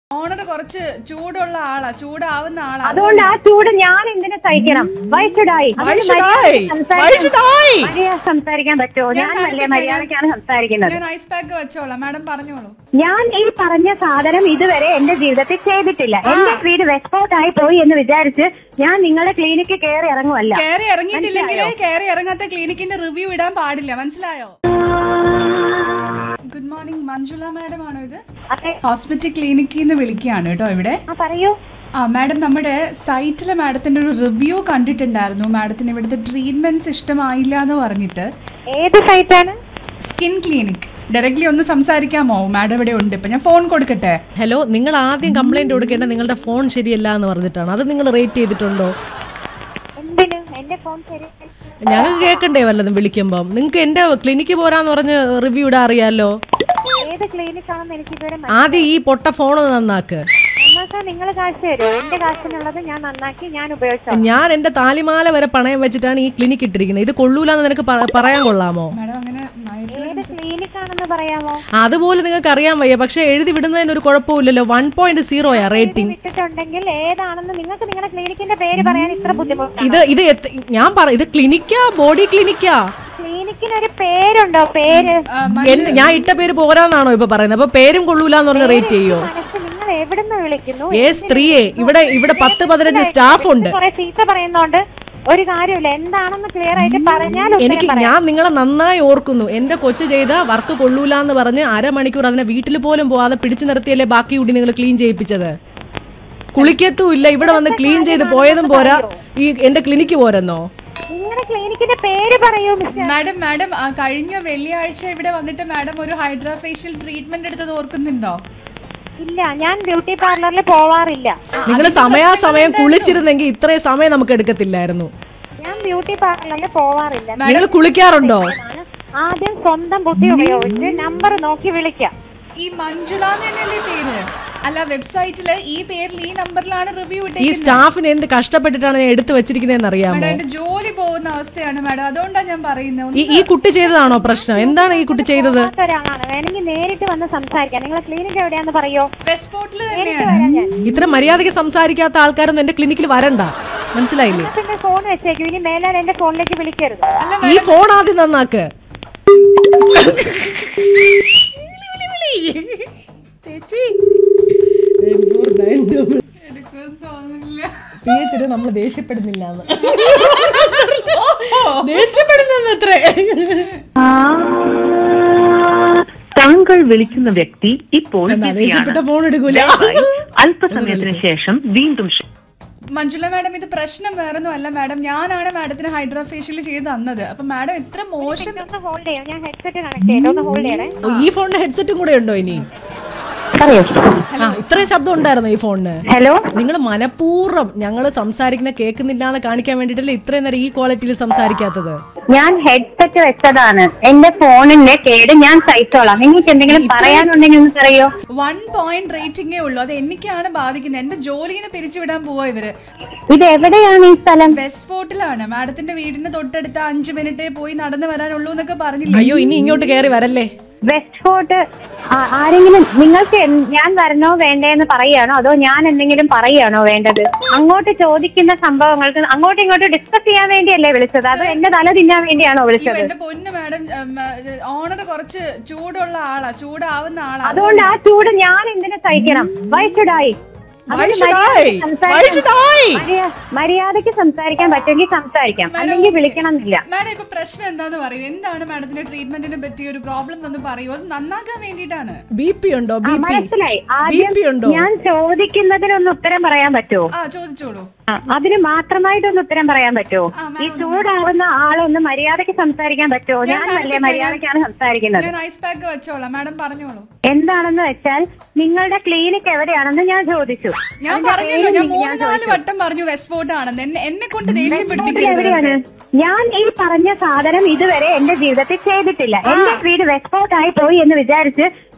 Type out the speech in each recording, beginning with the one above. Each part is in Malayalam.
ഓണർ കുറച്ച് ചൂടുള്ള ആളാ ചൂടാവുന്ന ആളാ അതുകൊണ്ട് ആ ചൂട് ഞാൻ എന്തിനു സഹിക്കണം വൈഷുടായി Why should I? Why should I? മര്യാദ സംസാരിക്കാൻ പറ്റുമോ ഞാൻ വലിയ മര്യാദക്കാണ് സംസാരിക്കുന്നത് ഞാൻ ഐസ് പാക്ക് വെച്ചോളാം മാഡം പറഞ്ഞോളൂ ഞാൻ ഈ പറഞ്ഞ സാധനം ഇതുവരെ എന്റെ ജീവിതത്തിൽ ചെയ്തിട്ടില്ല എന്റെ വീട് വെസ്പോർട്ടായി പോയി എന്ന് വിചാരിച്ച് ഞാൻ നിങ്ങളുടെ ക്ലിനിക്കിൽ കയറി ഇറങ്ങുമല്ല കയറി ഇറങ്ങിയിട്ടില്ലെങ്കിൽ കയറി ഇറങ്ങാത്ത ക്ലിനിക്കിന്റെ റിവ്യൂ ഇടാൻ പാടില്ല മനസ്സിലായോ ഗുഡ് മോർണിംഗ് മഞ്ജുള മാഡം ആണോ ഇത് അതെ ഹോസ്പിറ്റൽ ക്ലിനിക്കിൽ നിന്ന് വിളിക്കുകയാണ് കേട്ടോ ഇവിടെ ആ പറയൂ ആ മാഡം നമ്മുടെ സൈറ്റിലെ മാഡത്തിന്റെ ഒരു റിവ്യൂ കണ്ടിട്ടുണ്ടായിരുന്നു മാഡത്തിന് ഇവിടുത്തെ ട്രീറ്റ്മെന്റ്സ് ഇഷ്ടമായില്ല എന്ന് പറഞ്ഞിട്ട് ഏത് സൈറ്റാണ് സ്കിൻ ക്ലിനിക് ഡയറക്ട്ലി ഒന്ന് സംസാരിക്കാമോ മാഡം ഇവിടെ ഉണ്ട് ഇപ്പൊ ഞാൻ ഫോൺ കൊടുക്കട്ടെ ഹലോ നിങ്ങൾ ആദ്യം കംപ്ലൈന്റ് കൊടുക്കേണ്ട നിങ്ങളുടെ ഫോൺ ശരിയല്ല എന്ന് പറഞ്ഞിട്ടാണ് അത് നിങ്ങൾ റേറ്റ് ചെയ്തിട്ടുണ്ടോ എന്തിന് എന്റെ ഫോൺ ശരി ഞങ്ങൾക്ക് കേൾക്കണ്ടേ വല്ലതും വിളിക്കുമ്പം നിങ്ങൾക്ക് എന്റെ ക്ലിനിക്ക് പോരാന്ന് പറഞ്ഞ് റിവ്യൂ ഇടാൻ അറിയാലോ ഏത് ക്ലിനിക്കാണെന്ന് എനിക്ക് ഇതുവരെ ആദ്യം ഈ പൊട്ട ഫോൺ നന്നാക്ക് നന്നാക്കാൻ നിങ്ങൾ കാശ് തരുമോ എന്റെ കാശിനുള്ളത് ഞാൻ നന്നാക്കി ഞാൻ ഉപയോഗിച്ചോ ഞാൻ എന്റെ താലിമാല വരെ പണയം വെച്ചിട്ടാണ് ഈ ക്ലിനിക്ക് ഇട്ടിരിക്കുന്നത് ഇത് കൊള്ളൂലെന്ന് നിനക്ക് പ- പറയാൻ കൊള്ളാമോ മാഡം അങ്ങനെ മയത്തില് ഏത് ക്ലിനിക്കാണെന്ന് പറയാമോ അതുപോലെ നിങ്ങൾക്ക് അറിയാൻ വയ്യ പക്ഷെ എഴുതി വിടുന്നതിന് ഒരു കുഴപ്പമില്ലല്ലോ വൺ പോയിന്റ് സീറോയാ റേറ്റിംഗ് വിട്ടിട്ടുണ്ടെങ്കിൽ ഏതാണെന്ന് നിങ്ങൾക്ക് നിങ്ങളുടെ ക്ലിനിക്കിന്റെ പേര് പറയാൻ ഇത്ര ബുദ്ധിമുട്ടാണ് ഇത് ഇത് എത്ത- ഞാൻ പറ ഇത് ക്ലിനിക്കാ ബോഡി ക്ലിനിക്കാ ക്ലിനിക്കിന് ഒരു പേരുണ്ടോ പേര് ആ, എൻ- ഞാൻ ഇട്ട പേര് പോരാന്നാണോ ഇപ്പൊ പറയുന്നത് അപ്പൊ പേരും കൊള്ളൂലെന്ന് പറഞ്ഞ് റേറ്റ് ചെയ്യോ മനസ്സ് നിങ്ങൾ എവിടുന്ന് വിളിക്കുന്നു ഏ സ്ത്രീയെ ഇവിടെ ഇവിടെ പത്ത് പതിനഞ്ച് സ്റ്റാഫ് ഉണ്ട് കുറെ ചീത്ത പറയുന്നോണ്ട് ഒരു കാര്യമില്ല എന്താണെന്ന് ക്ലിയർ ആയിട്ട് പറഞ്ഞാൽ ഉത്തരം എനിക്ക് പറയാം. ഞാൻ നിങ്ങളെ നന്നായി ഓർക്കുന്നു എന്റെ കൊച്ചു ചെയ്ത വർക്ക് കൊള്ളൂല എന്ന് പറഞ്ഞ് അരമണിക്കൂർ അതിനെ വീട്ടിൽ പോലും പോവാതെ പിടിച്ചു നിർത്തിയല്ലേ ബാക്കി കൂടി നിങ്ങൾ ക്ലീൻ ചെയ്യിപ്പിച്ചത് കുളിക്കത്തും ഇല്ല ഇവിടെ വന്ന് ക്ലീൻ ചെയ്ത് പോയതും പോരാ ഈ എന്റെ ക്ലിനിക്ക് പോരെന്നോ നിങ്ങളുടെ ക്ലിനിക്കിന്റെ പേര് പറയൂ മിസ്റ്റർ മാഡം മാഡം ആ, കഴിഞ്ഞ വെള്ളിയാഴ്ച ഇവിടെ വന്നിട്ട് മാഡം ഒരു ഹൈഡ്രാ ഫേഷ്യൽ ട്രീറ്റ്മെന്റ് എടുത്തത് ഓർക്കുന്നുണ്ടോ ഇല്ല ഞാൻ ബ്യൂട്ടി പാർലറിൽ പോവാറില്ല നിങ്ങൾ സമയാസമയം കുളിച്ചിരുന്നെങ്കിൽ ഇത്രയും സമയം നമുക്ക് എടുക്കത്തില്ലായിരുന്നു ഞാൻ ബ്യൂട്ടി പാർലറിൽ പോവാറില്ല നിങ്ങൾ കുളിക്കാറുണ്ടോ ആദ്യം സ്വന്തം ബുദ്ധി ഉപയോഗിച്ച് നമ്പർ നോക്കി വിളിക്കാം ഈ മഞ്ജുള എന്ന് തന്നെയല്ലേ പേര് അല്ല വെബ്സൈറ്റില് ഈ പേരിൽ ഈ നമ്പറിലാണ് റിവ്യൂ ഈ ഇട്ടേക്കുന്നത് സ്റ്റാഫിന് എന്ത് കഷ്ടപ്പെട്ടിട്ടാണ് ഞാൻ എടുത്തു വെച്ചിരിക്കുന്നതെന്ന് അറിയാമോ മാഡം എന്റെ ജോലി പോകുന്ന അവസ്ഥയാണ് മാഡം അതുകൊണ്ടാണ് ഞാൻ പറയുന്നത് ഈ ഈ കുട്ടി ചെയ്തതാണോ പ്രശ്നം എന്താണ് ഈ കുട്ടി ചെയ്തത് ഇല്ലാത്ത ഒരാളാണ് വേണമെങ്കിൽ നേരിട്ട് വന്ന് സംസാരിക്കാം നിങ്ങളെ ക്ലിനിക്ക് എവിടെയാന്ന് പറയോ വെസ്റ്റ്പോർട്ടിൽ നേരിട്ട് തന്നെയാണ് വരാം ഞാൻ ഇത്ര മര്യാദയ്ക്ക് സംസാരിക്കാത്ത ആൾക്കാരൊന്നും എന്റെ ക്ലിനിക്കിൽ വരണ്ട മനസ്സിലായില്ലേ എന്നാ പിന്നെ ഫോൺ വെച്ചേക്കും ഇനി മേലാൽ എന്റെ ഫോണിലേക്ക് വിളിക്കരുത് അല്ല ഈ ഫോൺ ആദ്യം നന്നാക്ക് ചേച്ചി എടുക്കുമെന്ന് തോന്നുന്നില്ല ടീച്ചർ നമ്മൾ ദേഷ്യപ്പെടുന്നില്ല ദേഷ്യപ്പെടുന്നത് എത്രേ താങ്കൾ വിളിക്കുന്ന വ്യക്തി ഇപ്പോൾ എന്നാ, ബിസിയാണ് ദേഷ്യപ്പെട്ട ഫോൺ എടുക്കൂല ദയവായി അല്പസമയത്തിന് ശേഷം വീണ്ടും ക്ഷ- മഞ്ജുള മാഡം ഇത് പ്രശ്നം വേറൊന്നും അല്ല മാഡം ഞാനാണ് മാഡത്തിന് ഹൈഡ്രാ ഫേഷ്യൽ ചെയ്ത് തന്നത് അപ്പൊ മാഡം ഇത്ര മോശം ഒന്ന് ഹോൾഡ് ചെയ്യാം ഞാൻ ഹെഡ്സെറ്റ് കണക്ട് ചെയ്തു ഒന്ന് ഹോൾഡ് ചെയ്യണേ ഓ, ഈ ഫോണിന്റെ ഹെഡ്സെറ്റും കൂടെ ഉണ്ടോ ഇനി പറയൂ ആ ഇത്രയും ശബ്ദം ഉണ്ടായിരുന്നു ഈ ഫോണിന് ഹലോ നിങ്ങൾ മനഃപൂർവ്വം ഞങ്ങൾ സംസാരിക്കുന്ന കേൾക്കുന്നില്ല എന്ന് കാണിക്കാൻ വേണ്ടിട്ടല്ലേ ഇത്രയും നേരം ഈ ക്വാളിറ്റിയിൽ സംസാരിക്കാത്തത് ഞാൻ ഹെഡ്സെറ്റ് വെച്ചതാണ് എന്റെ ഫോണിന്റെ കേട് ഞാൻ സഹിച്ചോളാം നിങ്ങൾക്ക് എന്തെങ്കിലും പറയാനുണ്ടെങ്കിൽ ഒന്ന് പറയോ വൺ പോയിന്റ് റേറ്റിംഗേ ഉള്ളൂ അത് എനിക്കാണ് ബാധിക്കുന്നത് എന്റെ ജോലിന്ന് പിരിച്ചുവിടാൻ പോവാ ഇവര് ഇത് എവിടെയാണ് ഈ സ്ഥലം വെസ്റ്റ് ഫോർട്ടിലാണ് മാഡത്തിന്റെ വീടിന് തൊട്ടടുത്ത അഞ്ചു മിനിറ്റേ പോയി നടന്നു വരാനുള്ളൂ എന്നൊക്കെ പറഞ്ഞില്ലേ അയ്യോ ഇനി ഇങ്ങോട്ട് കയറി വരല്ലേ വെസ്റ്റ് ഫോർട്ട് ആ- ആരെങ്കിലും നിങ്ങൾക്ക് എന്ത്- ഞാൻ വരണോ വേണ്ടേ എന്ന് പറയുകയാണോ അതോ ഞാൻ എന്തെങ്കിലും പറയുകയാണോ വേണ്ടത് അങ്ങോട്ട് ചോദിക്കുന്ന സംഭവങ്ങൾക്ക് അങ്ങോട്ടും ഇങ്ങോട്ടും ഡിസ്കസ് ചെയ്യാൻ വേണ്ടിയല്ലേ വിളിച്ചത് അതോ എന്റെ തല തിന്നാൻ വേണ്ടിയാണോ അയ്യോ വിളിച്ചത് എന്റെ പൊന്ന് മാഡം ഓണർ കുറച്ച് ചൂടുള്ള ആളാ ചൂടാവുന്ന ആളാ അതുകൊണ്ട് ആ ചൂട് ഞാൻ എന്തിനു സഹിക്കണം വൈഷുടായി Why should I? Why should I? മര്യാദക്ക് സംസാരിക്കാൻ പറ്റുമെങ്കിൽ സംസാരിക്കാം അല്ലെങ്കിൽ വിളിക്കണം എന്നില്ല മാഡം ഇപ്പൊ പ്രശ്നം എന്താന്ന് പറയൂ എന്താണ് മാഡത്തിന്റെ ട്രീറ്റ്മെന്റിനെ പറ്റിയ ഒരു പ്രോബ്ലം എന്ന് പറയൂ അത് നന്നാക്കാൻ വേണ്ടിയിട്ടാണ് ബി പി ഉണ്ടോ ആ, ബി പി മനസ്സിലായി ബി ആദ്യം പി ഉണ്ടോ ഞാൻ ചോദിക്കുന്നതിനൊന്ന് ഉത്തരം പറയാൻ പറ്റുമോ ആ ചോദിച്ചോളൂ ആ, അതിന് മാത്രമായിട്ടൊന്ന് ഉത്തരം പറയാൻ പറ്റുമോ ആ, ഈ ചൂടാവുന്ന ആളൊന്ന് മര്യാദക്ക് സംസാരിക്കാൻ പറ്റുമോ ഞാൻ ഞാൻ വലിയ നടത്തില്ല, മര്യാദക്കാണ് സംസാരിക്കുന്നത് ഞാൻ ഐസ് പാക്ക് വെച്ചോളാം മാഡം പറഞ്ഞോളൂ എന്താണെന്ന് വെച്ചാൽ നിങ്ങളുടെ ക്ലിനിക് എവിടെയാണെന്ന് ഞാൻ ചോദിച്ചു ഞാൻ അതിന്റെ പറഞ്ഞല്ലോ പേര് ഞാൻ എനിക്ക് മൂന്ന് നാല് ചോദിച്ചു. വട്ടം പറഞ്ഞു വെസ്റ്റ് ഫോർട്ട് ആണെന്ന് എന്നെ എന്നെ കൊണ്ട് ദേഷ്യം ഇതിൽ പിടിപ്പിക്കരുത് എവിടെയാണ് ഞാൻ ഈ പറഞ്ഞ സാധനം ഇതുവരെ എന്റെ ജീവിതത്തിൽ ചെയ്തിട്ടില്ല എന്റെ വീട് വെസ്പോർട്ടായി പോയി എന്ന് വിചാരിച്ച്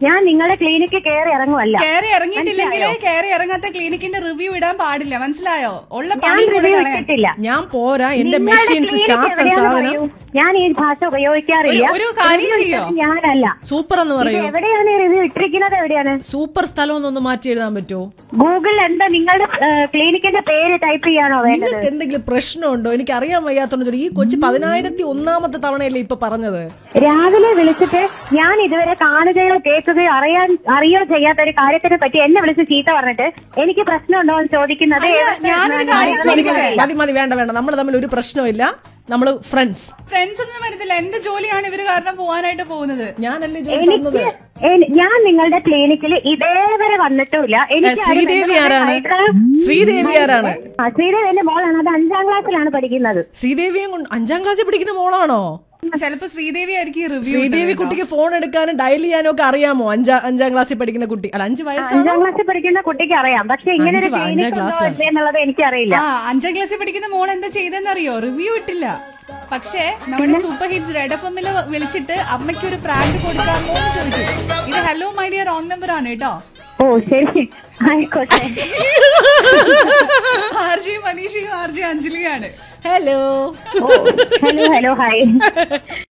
ഞാൻ നിങ്ങളുടെ ക്ലിനിക്കിൽ കയറി ഇറങ്ങുമല്ല കയറി ഇറങ്ങിയിട്ടില്ലെങ്കിൽ കയറി ഇറങ്ങാത്ത ക്ലിനിക്കിന്റെ റിവ്യൂ ഇടാൻ പാടില്ല മനസ്സിലായോ ഉള്ള ഞാൻ പണി കൂടെ റിവ്യൂ കളയാൻ ഇട്ടിട്ടില്ല ഞാൻ പോരാ എന്റെ നിങ്ങളുടെ മെഷീൻസ് clinic ചാക്കൻ എവിടെയാന്ന് സാധനം പറയൂ. ഞാൻ ഈ ഭാഷ ഉപയോഗിക്കാറില്ല ഒരു- ഒരു കാര്യം Review ചെയ്യോ? ഇട്ടത് ഞാനല്ല സൂപ്പർ എന്ന് ഇത് പറയൂ എവിടെയാണ് ഈ റിവ്യൂ ഇട്ടിരിക്കുന്നത് എവിടെയാണ് സൂപ്പർ സ്ഥലം എന്നൊന്ന് മാറ്റി എഴുതാൻ പറ്റുമോ ഗൂഗിളിൽ എന്താ നിങ്ങളുടെ ക്ലിനിക്കിന്റെ പേര് ടൈപ്പ് ചെയ്യാണോ വേണ്ടത് നിങ്ങൾക്ക് എന്തെങ്കിലും പ്രശ്നമുണ്ടോ എനിക്ക് അറിയാൻ വയ്യാത്തോണ്ട് ചോദിച്ചു. ഈ കൊച്ചു പതിനായിരത്തി ഒന്നാമത്തെ തവണയല്ലേ ഇപ്പൊ പറഞ്ഞത് രാവിലെ വിളിച്ചിട്ട് ഞാൻ ഇതുവരെ കാണുകയോ കേൾക്കുകയോ അറിയാൻ അറിയോ ചെയ്യാത്ത ഒരു കാര്യത്തിനെ പറ്റി എന്നെ വിളിച്ച് ചീത്ത പറഞ്ഞിട്ട് എനിക്ക് പ്രശ്നമുണ്ടോ എന്ന് ചോദിക്കുന്നത് അയ്യോ, ഏത് ഞാനൊരു പ്രശ്നമാണ് കാര്യം എന്ന് ചോദിക്കട്ടെ? എനിക്കറിയില്ല. മതി മതി വേണ്ട വേണ്ട നമ്മൾ തമ്മിൽ ഒരു പ്രശ്നമില്ല നമ്മള് ഫ്രണ്ട്സ് ഫ്രണ്ട്സ് ഒന്നും വരുന്നില്ല എന്റെ ജോലിയാണ് ഇവര് കാരണം പോവാനായിട്ട് പോകുന്നത് ഞാനല്ലേ ജോലി എനിക്ക് തന്നത് എനി- ഞാൻ നിങ്ങളുടെ ക്ലിനിക്കിൽ ഇതേവരെ വന്നിട്ടുമില്ല എനിക്ക് ആരും ശ്രീദേവി എന്റെ ആരാണ് മൈക്രോ- ശ്രീദേവി ആരാണ് ആ, ശ്രീദേവി എന്റെ മോളാണ് അത് അഞ്ചാം ക്ലാസ്സിലാണ് പഠിക്കുന്നത് ശ്രീദേവിയെ കൊണ്ട് അഞ്ചാം ക്ലാസ്സിൽ പഠിക്കുന്ന മോളാണോ ചിലപ്പോ ശ്രീദേവി ആയിരിക്കും റിവ്യൂ ശ്രീദേവി കുട്ടിക്ക് ഫോൺ എടുക്കാനും ഡയൽ ചെയ്യാനും ഒക്കെ അറിയാമോ അഞ്ചാം അഞ്ചാം ക്ലാസ്സിൽ പഠിക്കുന്ന കുട്ടി അല്ല അഞ്ച് വയസ്സാണ് അഞ്ചാം ക്ലാസ്സിൽ പഠിക്കുന്ന കുട്ടിക്ക് അറിയാം പക്ഷെ ഇങ്ങനെ ഒരു അഞ്ച് വാ- ക്ലിനിക് അഞ്ചാം ഉണ്ടോ ക്ലാസ്സിലാണ്. ഇല്ലേ എന്നുള്ളത് എനിക്കറിയില്ല ആ അഞ്ചാം ക്ലാസ്സിൽ പഠിക്കുന്ന മോൾ എന്താ ചെയ്തെന്നറിയോ റിവ്യൂ ഇട്ടില്ല പക്ഷേ നമ്മുടെ സൂപ്പർ ഹിറ്റ്സ് റെഡ് എഫ് എമ്മില് വിളിച്ചിട്ട് അമ്മയ്ക്ക് ഒരു പ്രാങ്ക് കൊടുക്കാമോ എന്ന് ചോദിച്ചു ഇത് hello my dear wrong number ആണ് കേട്ടോ ഓ ശരി ആയിക്കോട്ടെ ആർജി മനീഷയും ആർജി അഞ്ജലിയാണ് ഹലോ ഓ ഹലോ ഹലോ ഹായ്